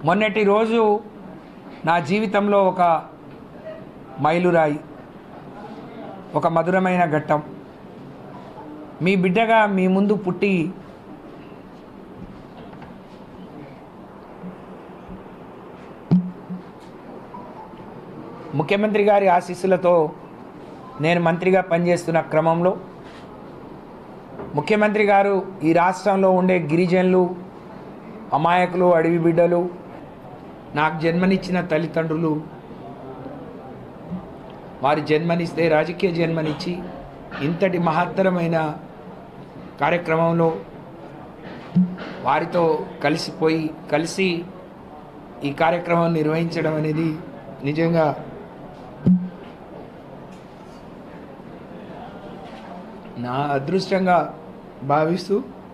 మొన్నటి రోజు నా జీవితంలో ఒక మైలురాయి ఒక మధురమైన ఘట్టం మీ బిడ్డగా మీ ముందు పుట్టి ముఖ్యమంత్రి గారి ఆశీస్సులతో నేను మంత్రిగా పనిచేస్తున్న క్రమంలో ముఖ్యమంత్రి గారు ఈ రాష్ట్రంలో ఉండే గిరిజనులు అమాయకులు అడవి బిడ్డలు నాకు జన్మనిచ్చిన తల్లిదండ్రులు వారి జన్మనిస్తే రాజకీయ జన్మనిచ్చి ఇంతటి మహత్తరమైన కార్యక్రమంలో వారితో కలిసిపోయి కలిసి ఈ కార్యక్రమం నిర్వహించడం అనేది నిజంగా నా అదృష్టంగా భావిస్తూ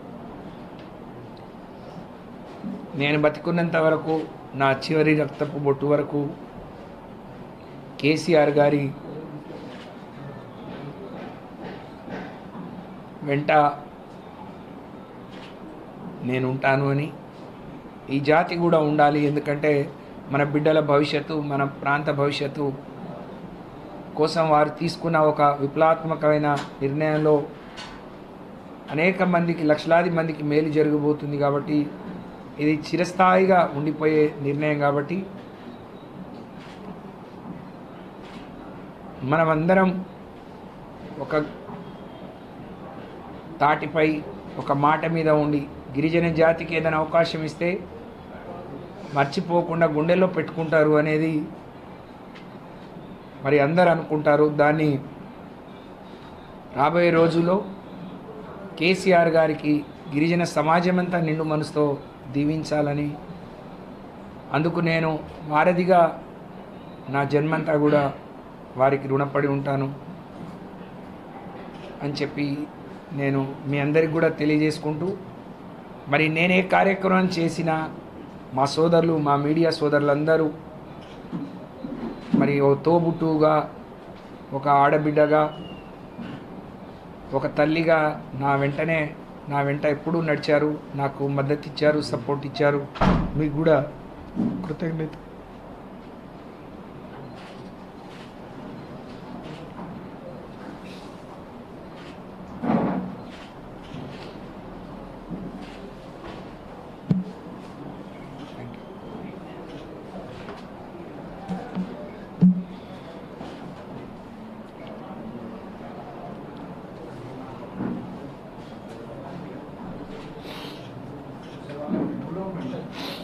నేను బతికున్నంత వరకు నా చివరి రక్తపు బొట్టు వరకు కేసీఆర్ గారి వెంట నేను ఉంటాను అని ఈ జాతి కూడా ఉండాలి ఎందుకంటే మన బిడ్డల భవిష్యత్తు మన ప్రాంత భవిష్యత్తు కోసం వారు తీసుకున్న ఒక విప్లవాత్మకమైన నిర్ణయంలో అనేక మందికి లక్షలాది మందికి మేలు జరగబోతుంది కాబట్టి ఇది చిరస్థాయిగా ఉండిపోయే నిర్ణయం కాబట్టి మనమందరం ఒక తాటిపై ఒక మాట మీద ఉండి గిరిజన జాతికి ఏదైనా అవకాశం ఇస్తే మర్చిపోకుండా గుండెల్లో పెట్టుకుంటారు అనేది మరి అందరు అనుకుంటారు దాన్ని రాబోయే రోజుల్లో కేసీఆర్ గారికి గిరిజన సమాజం అంతా నిండు మనసుతో దీవించాలని అందుకు నేను వారధిగా నా జన్మంతా కూడా వారికి రుణపడి ఉంటాను అని చెప్పి నేను మీ అందరికి కూడా తెలియజేసుకుంటూ మరి నేనే కార్యక్రమం చేసినా మా సోదరులు మా మీడియా సోదరులందరూ మరి ఓ తోబుట్టుగా ఒక ఆడబిడ్డగా ఒక తల్లిగా నా వెంటనే నా వెంట ఎప్పుడూ నడిచారు నాకు మద్దతు ఇచ్చారు సపోర్ట్ ఇచ్చారు మీకు కూడా కృతజ్ఞత Thank you.